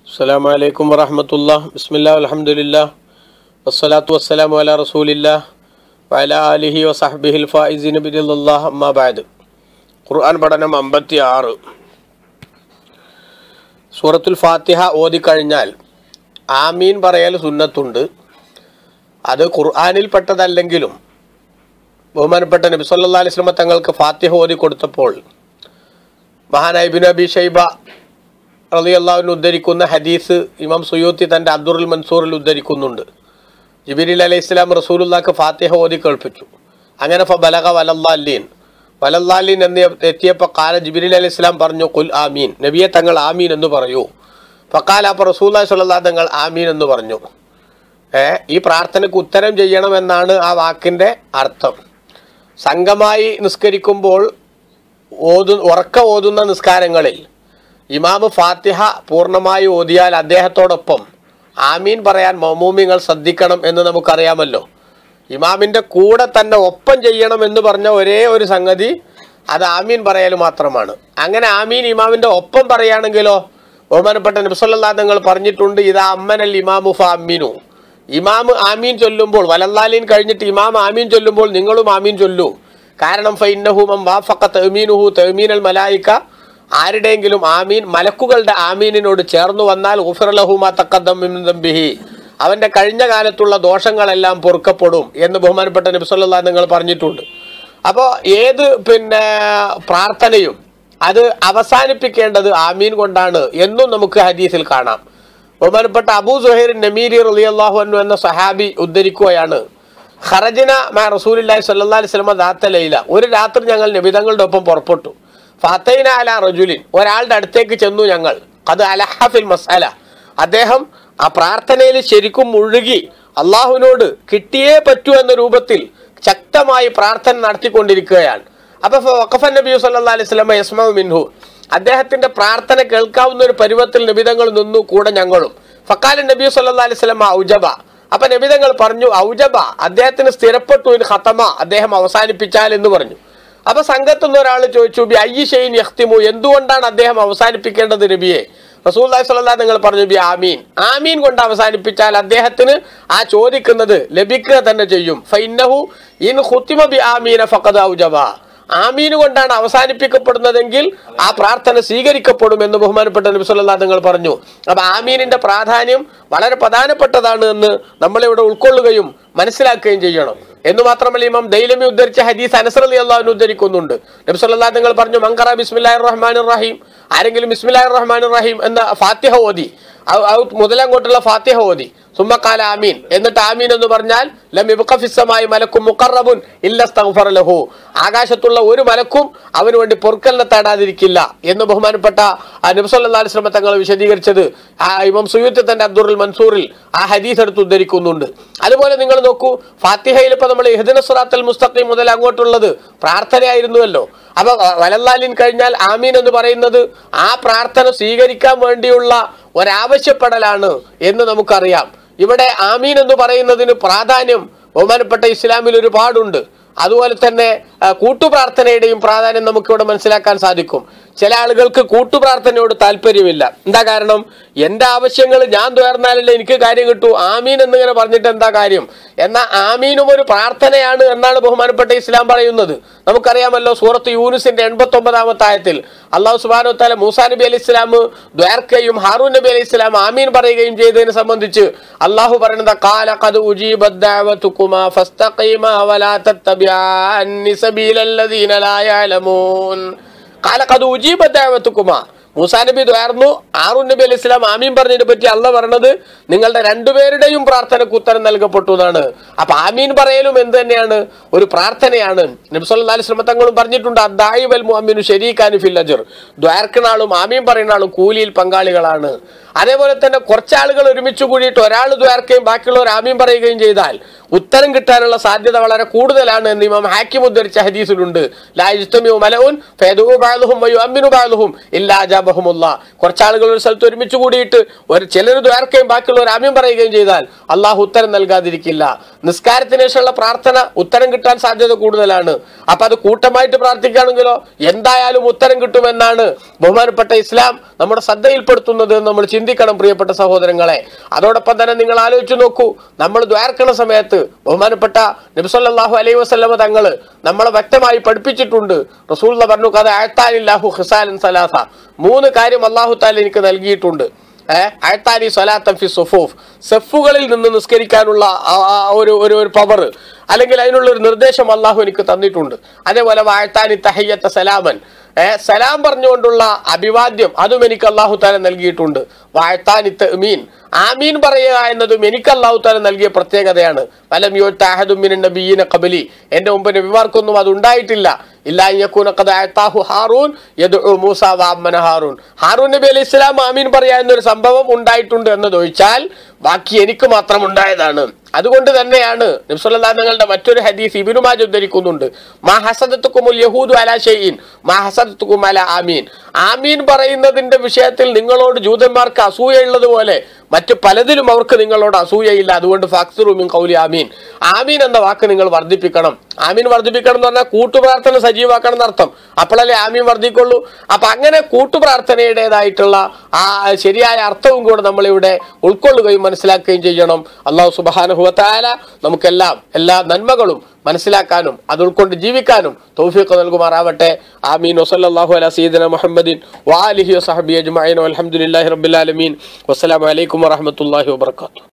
السلام عليكم ورحمة الله بسم الله والحمد لله والصلاة والسلام على رسول الله وعلى آله وصحبه الفائزين برضا الله أما بعد ഖുർആൻ പഠനം അമ്പത്തി ആറ് സൂറത്തുൽ ഫാത്തിഹ ഓതിക്കഴിഞ്ഞാൽ ആമീൻ പറയൽ സുന്നത്തുണ്ട് അത് ഖുർആനിൽ പെട്ടതല്ലെങ്കിലും ബഹുമാനപ്പെട്ട നബി സല്ലല്ലാഹു അലൈഹി വസല്ലം തങ്ങൾക്ക് ഫാത്തിഹ ഓതി കൊടുത്തപ്പോൾ മഹാനായ ഇബ്നു അബി ഷൈബ റളിയല്ലാഹുവിന് ഉദ്ധരിക്കുന്ന ഹദീസ് ഇമാം സുയൂത്തി തൻ്റെ അബ്ദുറുൽ മൻസൂറിൽ ഉദ്ധരിക്കുന്നുണ്ട് ജിബിരിൽ അലൈഹി ഇസ്ലാം റസൂലുള്ളാക്ക് ഫാത്തിഹ ഓതി കേൾപ്പിച്ചു അങ്ങനെ ഫ ബലഗ വലല്ലാലീൻ വലല്ലാലീൻ എന്ന് എത്തിയപ്പോൾ കാല ജിബിരിൽ അലൈഹി ഇസ്ലാം പറഞ്ഞു കുൽ ആമീൻ നബിയെ തങ്ങൾ ആമീൻ എന്ന് പറയൂ ഫക്കാല അപ്പോൾ റസൂല്ലാ സ്വല്ലാ തങ്ങൾ ആമീൻ എന്ന് പറഞ്ഞു ഏ ഈ പ്രാർത്ഥനയ്ക്ക് ഉത്തരം ചെയ്യണമെന്നാണ് ആ വാക്കിൻ്റെ അർത്ഥം സംഘമായി നിസ്കരിക്കുമ്പോൾ ഓതു ഉറക്ക ഓതുന്ന നിസ്കാരങ്ങളിൽ ഇമാമ് ഫാത്തിഹ പൂർണ്ണമായി ഓതിയാൽ അദ്ദേഹത്തോടൊപ്പം ആമീൻ പറയാൻ മൗമൂമിങ്ങൾ ശ്രദ്ധിക്കണം എന്ന് നമുക്കറിയാമല്ലോ ഇമാമിൻ്റെ കൂടെ തന്നെ ഒപ്പം ചെയ്യണം എന്ന് പറഞ്ഞ ഒരേ ഒരു സംഗതി അത് ആമീൻ പറയൽ മാത്രമാണ് അങ്ങനെ ആമീൻ ഇമാമിൻ്റെ ഒപ്പം പറയുകയാണെങ്കിലോ ബഹുമാനപ്പെട്ട നബ്സല്ലാ തങ്ങൾ പറഞ്ഞിട്ടുണ്ട് ഇത് അമ്മനൽ ഇമാമു ഫ അമ്മീനു ഇമാം ആമീൻ ചൊല്ലുമ്പോൾ വലല്ലാലീൻ കഴിഞ്ഞിട്ട് ഇമാം ആമീൻ ചൊല്ലുമ്പോൾ നിങ്ങളും ആമീൻ ചൊല്ലൂ കാരണം ഫൈന്നഹുമം വാഫക്ക തെമീനുഹു തെമീനൽ മലായിക്ക ആരുടെയെങ്കിലും ആമീൻ മലക്കുകളുടെ ആമീനിനോട് ചേർന്നു വന്നാൽ ഉഫിറലഹുമാ തക്കദ്ദംബിഹി അവന്റെ കഴിഞ്ഞ കാലത്തുള്ള ദോഷങ്ങളെല്ലാം പൊറുക്കപ്പെടും എന്ന് ബഹുമാനപ്പെട്ട നബിസ്വല്ലാ നിങ്ങൾ പറഞ്ഞിട്ടുണ്ട് അപ്പോൾ ഏത് പിന്നെ പ്രാർത്ഥനയും അത് അവസാനിപ്പിക്കേണ്ടത് ആമീൻ കൊണ്ടാണ് എന്നും നമുക്ക് ഹദീസിൽ കാണാം ബഹുമാനപ്പെട്ട അബൂ സുഹൈർ നമീരി റളിയല്ലാഹു അൻഹു എന്ന സഹാബി ഉദ്ധരിക്കുകയാണ് ഖറജന മാ റസൂലുള്ളാഹി സ്വല്ലല്ലാഹി അലൈഹി വസല്ലം ദാത്ത ലൈല ഒരു രാത്രി ഞങ്ങൾ നബിതങ്ങളുടെ ഒപ്പം പുറപ്പെട്ടു ഫതൈന അല റജുലിൻ ഒരാളുടെ അടുത്തേക്ക് ചെന്നു ഞങ്ങൾ അത് അലഹഫിൽ മസ്അല അദ്ദേഹം ആ പ്രാർത്ഥനയിൽ ശരിക്കും മുഴുകി അള്ളാഹുവിനോട് കിട്ടിയേ പറ്റൂ എന്ന രൂപത്തിൽ ശക്തമായി പ്രാർത്ഥന നടത്തിക്കൊണ്ടിരിക്കുകയാണ് അപ്പൊ വഖഫ നബി സല്ലല്ലാഹു അലൈഹി വസല്ലം യസ്മഉ മിൻഹു അദ്ദേഹത്തിന്റെ പ്രാർത്ഥന കേൾക്കാവുന്ന ഒരു പരുവത്തിൽ നബിതങ്ങൾ നിന്നു കൂടെ ഞങ്ങളും ഫക്കാലൻ നബി സല്ലല്ലാഹു അലൈഹി വസല്ലം ഔജബ അപ്പൊ നബിതങ്ങൾ പറഞ്ഞു ഔജബ അദ്ദേഹത്തിന് സ്ഥിരപ്പെട്ടു ഇൻ ഖത്തമ അദ്ദേഹം അവസാനിപ്പിച്ചാൽ എന്ന് പറഞ്ഞു അപ്പൊ സംഘത്തുനിന്ന് ഒരാൾ ചോദിച്ചു ബി അയ്യ ഷെയ്ൻ യഖ്തിമു എന്തുകൊണ്ടാണ് അദ്ദേഹം അവസാനിപ്പിക്കേണ്ടത് നബിയെ റസൂല്ലാഹി സ്വല്ലാ നിങ്ങൾ പറഞ്ഞു ബി ആമീൻ ആമീൻ കൊണ്ട് അവസാനിപ്പിച്ചാൽ അദ്ദേഹത്തിന് ആ ചോദിക്കുന്നത് ലഭിക്കുക തന്നെ ചെയ്യും ഫൈന്നഹു ഇൻ ഖുത്തിമ ബി ആമീന ഫഖദ് ഔജബ ആമീന് കൊണ്ടാണ് അവസാനിപ്പിക്കപ്പെടുന്നതെങ്കിൽ ആ പ്രാർത്ഥന സ്വീകരിക്കപ്പെടും എന്ന് ബഹുമാനപ്പെട്ട നബി സല്ലല്ലാഹു അലൈഹി നിങ്ങൾ പറഞ്ഞു അപ്പൊ ആമീനിന്റെ പ്രാധാന്യം വളരെ പ്രധാനപ്പെട്ടതാണ് എന്ന് നമ്മളിവിടെ ഉൾക്കൊള്ളുകയും മനസ്സിലാക്കുകയും ചെയ്യണം എന്ന് മാത്രമല്ല ഇമാം ദൈലമി ഉദ്ധരിച്ച ഹദീസ് അനസർ അലി അള്ളാഹുവിന് ഉദ്ധരിക്കുന്നുണ്ട് നബി സല്ലല്ലാഹു നിങ്ങൾ പറഞ്ഞു മങ്കറ ബിസ്മില്ലാഹിർ റഹ്മാനിർ റഹീം ആരെങ്കിലും ബിസ്മില്ലാഹിർ റഹ്മാനിർ റഹീം എന്ന ഫാത്തിഹ ഓതി മുതലങ്ങോട്ടുള്ള ഫാത്തിഹ ഓതി സുമ്മക്കാല ആമീൻ എന്നിട്ട് ആമീൻ എന്ന് പറഞ്ഞാൽ ലം ഇബ്ഖഫിസ്സമായി മലക്കും മുഖറബുൻ ഇല്ലസ്തഗ്ഫർ ലഹു ആകാശത്തുള്ള ഒരു മലക്കും അവന് വേണ്ടി പൊറുക്കലിനെ തേടാതിരിക്കില്ല എന്ന് ബഹുമാനപ്പെട്ട നബ്സല്ലാ അലിസ്ലമ തങ്ങൾ വിശദീകരിച്ചത് ആ ഇമാം സുയൂത്ത് തന്റെ അബ്ദുൽ മൻസൂറിൽ ആ ഹദീസ് എടുത്ത് ഉദ്ധരിക്കുന്നുണ്ട് അതുപോലെ നിങ്ങൾ നോക്കൂ ഫാത്തിഹയിൽ ഇപ്പൊ നമ്മൾ ഇഹദിന സുറാത്തൽ മുസ്തഖീം മുതൽ അങ്ങോട്ടുള്ളത് പ്രാർത്ഥനയായിരുന്നുവല്ലോ അപ്പൊ വലല്ലാലിൻ കഴിഞ്ഞാൽ ആമീൻ എന്ന് പറയുന്നത് ആ പ്രാർത്ഥന സ്വീകരിക്കാൻ വേണ്ടിയുള്ള ഒരാവശ്യപ്പെടലാണ് എന്ന് നമുക്കറിയാം ഇവിടെ ആമീൻ എന്ന് പറയുന്നതിന് പ്രാധാന്യം ബഹുമാനപ്പെട്ട ഇസ്ലാമിൽ ഒരുപാടുണ്ട് അതുപോലെ തന്നെ കൂട്ടുപ്രാർത്ഥനയുടെയും പ്രാധാന്യം നമുക്കിവിടെ മനസ്സിലാക്കാൻ സാധിക്കും ചില ആളുകൾക്ക് കൂട്ടുപ്രാർത്ഥനയോട് താല്പര്യമില്ല എന്താ കാരണം എൻ്റെ ആവശ്യങ്ങൾ ഞാൻ തുയർന്നാലല്ലേ എനിക്ക് കാര്യം കിട്ടൂ ആമീൻ എന്നിങ്ങനെ പറഞ്ഞിട്ട് എന്താ കാര്യം എന്നാൽ ആമീനും ഒരു പ്രാർത്ഥനയാണ് എന്നാണ് ബഹുമാനപ്പെട്ട ഇസ്ലാം പറയുന്നത് നമുക്കറിയാമല്ലോ സൂറത്ത് യൂനുസിന്റെ എൺപത്തി ഒമ്പതാമത്തെ ആയത്തിൽ അള്ളാഹു സുബാനു താല മൂസാ നബി അലി ഇസ്ലാം ദ്വാർക്കയും ഹാറൂൻ നബി അലി ഇസ്ലാം ആമീൻ പറയുകയും ചെയ്തതിനെ സംബന്ധിച്ച് അള്ളാഹു പറയുന്നത് കാല കത് ഉജീബദ്ദഅവതുകുമാ ഫസ്തഖീമാ വലാ തത്തബിഅന്നി സബീലല്ലദീന ലാ യഅലമൂൻ കാല കത് ഉജീബദ്ദഅവതുകുമാ മൂസാ നബി ദ്വാർന്നു ആറു നബി അലി ഇസ്ലാം ആമീൻ പറഞ്ഞതിനെ പറ്റി അല്ല പറഞ്ഞത് നിങ്ങളുടെ രണ്ടുപേരുടെയും പ്രാർത്ഥനയ്ക്ക് ഉത്തരം നൽകപ്പെട്ടു എന്നാണ് അപ്പൊ ആമീൻ പറയലും എന്ത് തന്നെയാണ് ഒരു പ്രാർത്ഥനയാണ് നബ്സല്ലാ അലിസ്ലമ തങ്ങളും പറഞ്ഞിട്ടുണ്ട് അദ്ദായി വൽ മുഅമ്മിനു ശരീഖാനു ഫിൽ അജർ ദ്വാർക്കണാളും ആമീൻ പറയുന്ന ആളും കൂലിയിൽ പങ്കാളികളാണ് അതേപോലെ തന്നെ കുറച്ചാളുകൾ ഒരുമിച്ച് കൂടിയിട്ട് ഒരാൾ ദ്വാർക്കുകയും ബാക്കിയുള്ളവർ ആമീൻ പറയുകയും ചെയ്താൽ ഉത്തരം കിട്ടാനുള്ള സാധ്യത വളരെ കൂടുതലാണ് എന്ന് ഇമാം ഹാക്കിം ഉദ്ധരിച്ച ഹദീസിലുണ്ട് ലാ ഇജ്തമിഉ മലഉൻ ഫയദഉ ബഅദുഹും വയുഅമ്മിനു ബഅദുഹും ഇല്ലാ അജാബഹുമുള്ള കുറച്ചാളുകൾ ആളുകൾ ഒരു സ്ഥലത്ത് ഒരുമിച്ച് കൂടിയിട്ട് ഒരു ചിലർ ദ്വാർക്കുകയും ബാക്കിയുള്ളവർ ആമ്യം പറയുകയും ചെയ്താൽ അള്ളാഹു ഉത്തരം നൽകാതിരിക്കില്ല നിസ്കാരത്തിന് ശേഷമുള്ള പ്രാർത്ഥന ഉത്തരം കിട്ടാൻ സാധ്യത കൂടുതലാണ് അപ്പൊ അത് കൂട്ടമായിട്ട് പ്രാർത്ഥിക്കുകയാണെങ്കിലോ എന്തായാലും ഉത്തരം കിട്ടുമെന്നാണ് ബഹുമാനപ്പെട്ട ഇസ്ലാം നമ്മുടെ ശ്രദ്ധയിൽപ്പെടുത്തുന്നത് എന്ന് നമ്മൾ ചിന്തിക്കണം പ്രിയപ്പെട്ട സഹോദരങ്ങളെ അതോടൊപ്പം തന്നെ നിങ്ങൾ ആലോചിച്ച് നോക്കൂ നമ്മൾ ദ്വാർക്കണ സമയത്ത് ബഹുമാനപ്പെട്ട നബിസല്ലാഹു അലൈഹി വസ്ലമ തങ്ങള് നമ്മളെ വ്യക്തമായി പഠിപ്പിച്ചിട്ടുണ്ട് റസൂൽ പറഞ്ഞു കഥ അഴത്താലില്ലാഹു ഹിസാലൻ സലാസ മൂന്ന് കാര്യം അള്ളാഹു താല എനിക്ക് നൽകിയിട്ടുണ്ട് ഏഹ് അഴത്താലി സ്വലാത്തം ഫി സുഫൂഫ് സെഫുകളിൽ നിന്ന് നിസ്കരിക്കാനുള്ള ആ- ആ ഒരു ഒരു ഒരു പവർ അല്ലെങ്കിൽ അതിനുള്ള ഒരു നിർദ്ദേശം അള്ളാഹു എനിക്ക് തന്നിട്ടുണ്ട് അതേപോലെ വാഴ്ത്താനി തഹയ്യത്ത സലാമൻ ഏ സലാം പറഞ്ഞുകൊണ്ടുള്ള അഭിവാദ്യം അതും എനിക്ക് അള്ളാഹു താല നൽകിയിട്ടുണ്ട് വാഴ്ത്താനി മീൻ ആമീൻ പറയുക എന്നതും എനിക്ക് അള്ളാഹു താല നൽകിയ പ്രത്യേകതയാണ് വലം യോ താഹദുമിൻ നബീന കബലി എന്റെ മുമ്പ് നബിമാർക്കൊന്നും അത് ഉണ്ടായിട്ടില്ല ഇല്ലാ യക്കൂന ഖദ അഅതാഹു ഹാറൂൻ യദ്ഉ മൂസ വഅമ്മന ഹാറൂൻ ഹാറൂൻ നബി അലൈഹി ഇസ്ലാം ആമീൻ പറയാ എന്നൊരു സംഭവം ഉണ്ടായിട്ടുണ്ട് എന്നതൊഴിച്ചാൽ ബാക്കി എനിക്ക് മാത്രം ഉണ്ടായതാണ് അതുകൊണ്ട് തന്നെയാണ് നബ്സുല്ലാ തങ്ങളുടെ മറ്റൊരു ഹദീസ് ഇബിനു മാജ് ഉദ്ധരിക്കുന്നുണ്ട് മാ ഹസദത്തുക്കുമുൽ യഹൂദു അലാ ഷൈഇൻ മാ ഹസദത്തുക്കും അല ആമീൻ ആമീൻ പറയുന്നതിന്റെ വിഷയത്തിൽ നിങ്ങളോട് ജൂതന്മാർക്ക് അസൂയയുള്ളത് പോലെ മറ്റു പലതിലും അവർക്ക് നിങ്ങളോട് അസൂയയില്ല അതുകൊണ്ട് ഫാക്സുറുമിൻ കൗലി ആമീൻ ആമീൻ എന്ന വാക്ക് നിങ്ങൾ വർദ്ധിപ്പിക്കണം ആമീൻ വർദ്ധിപ്പിക്കണം എന്ന് പറഞ്ഞാൽ കൂട്ടുപ്രാർത്ഥന സജീവാക്കണം എന്നർത്ഥം അപ്പോഴല്ലേ ആമീൻ വർദ്ധിക്കുള്ളൂ അപ്പൊ അങ്ങനെ കൂട്ടുപ്രാർത്ഥനയുടേതായിട്ടുള്ള ആ ശരിയായ അർത്ഥവും കൂടെ നമ്മളിവിടെ ഉൾക്കൊള്ളുകയും മനസ്സിലാക്കുകയും ചെയ്യണം അള്ളാഹു സുബാനുഹുവത്തായ നമുക്കെല്ലാം എല്ലാ നന്മകളും മനസ്സിലാക്കാനും അത് ഉൾക്കൊണ്ട് ജീവിക്കാനും തൗഫീഖ് നൽകുമാറാവട്ടെ ആമീൻ വസല്ലല്ലാഹു അലാ സയ്യിദിന മുഹമ്മദിൻ വാലിഹി വസഹബി അജ്മഈൻ വൽഹംദുലില്ലാഹി റബ്ബിൽ ആലമീൻ വസ്സലാമു അലൈക്കും വറഹ്മത്തുള്ളാഹി വബറകാതുഹു